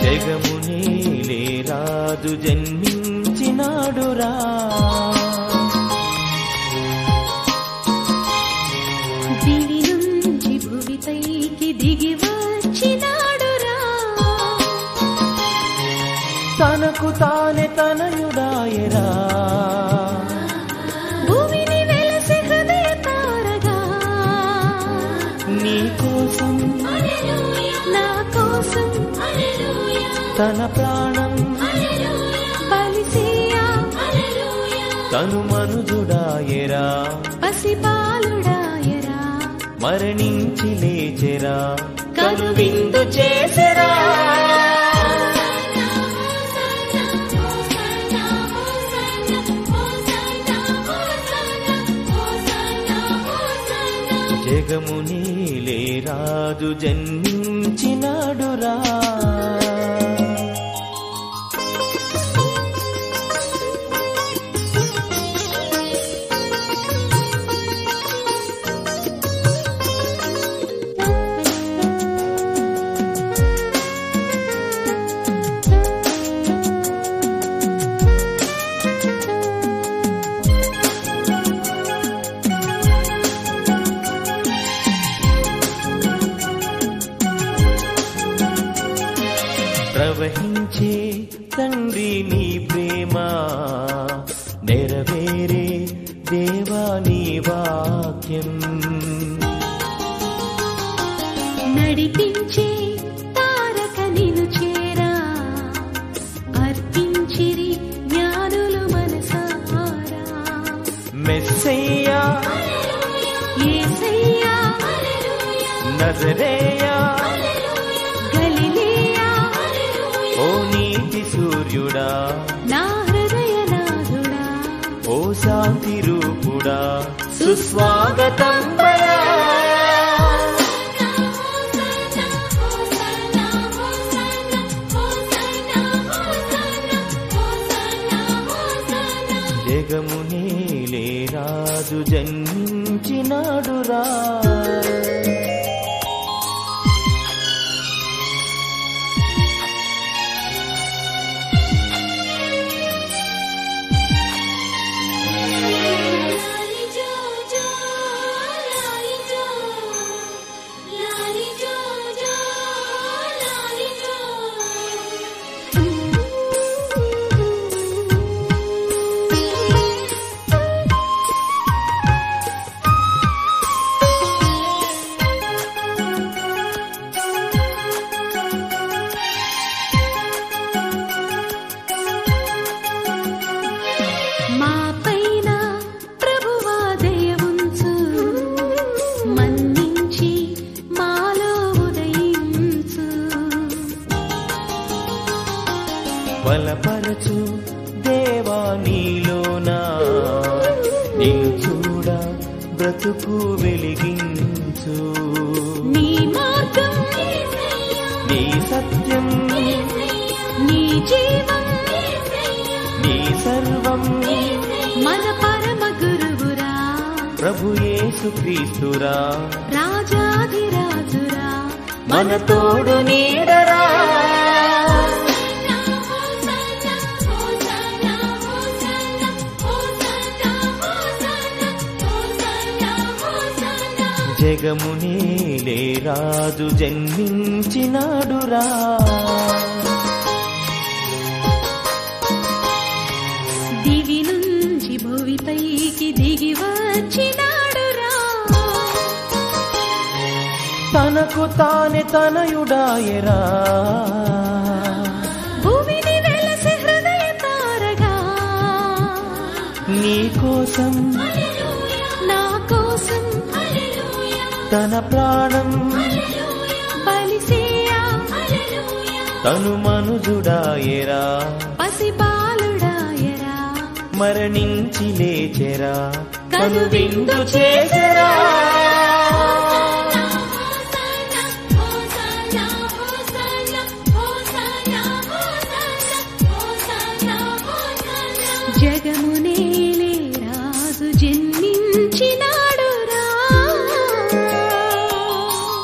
జగమునేలే రాజు జన్మించినాడురా దివి నుంచి భువిపైకి దిగి వచ్చినాడురా తనకు తానే తనయుడాయరా భూమిని వెలసి హృదయ తారగా నీ కోసం నా కోసం తన ప్రాణం బలిసేయా తను మనుజుడాయరా పసిపాలుడాయరా మరణించి లేచెరా కను విందు చేసెరా జగమునేలే రాజు జన్మించినాడురా ప్రవహించే తండ్రి నీ ప్రేమ నెరవేరే దేవా నీ వాక్యం నడిపించే తారక నిను చేరా అర్పించిరి జ్ఞానులు మనసారా మెస్సయ్యా యేసయ్యా నజరేయా గలిలేయా ఓ నీతి సూర్యుడా నా హృదయనాథుడా ఓ శాంతి రూపుడా సుస్వాగతం బలా. జగమునేలే రాజు జన్మించినాడురా మా పైన ప్రభువా దయవుంచు మన్నించి మాలో ఉదయించు బలపరచు దేవా నీలోనా నిన్ను చూడ బ్రతుకు వెలిగించు నీ మార్గం నీ సత్యం నీ జీవం నీ సర్వం మన పరమ గురువురా ప్రభు యేసు క్రీస్తురా రాజాధిరాజురా మన తోడు నీడరా జగమునేలే రాజు జన్మించినాడురా దివి నుంచి భువిపైకి దిగి వచ్చినాడురా తనకు తానే తనయుడాయరా భూమిని వెలసి హృదయ తారగా నీ కోసం నా కోసం తన ప్రాణం బలిసేయా తను మనుజుడాయరా పసిబాలుడాయరా మరణించి లేచెరా కను విందు చేసరా జగమునే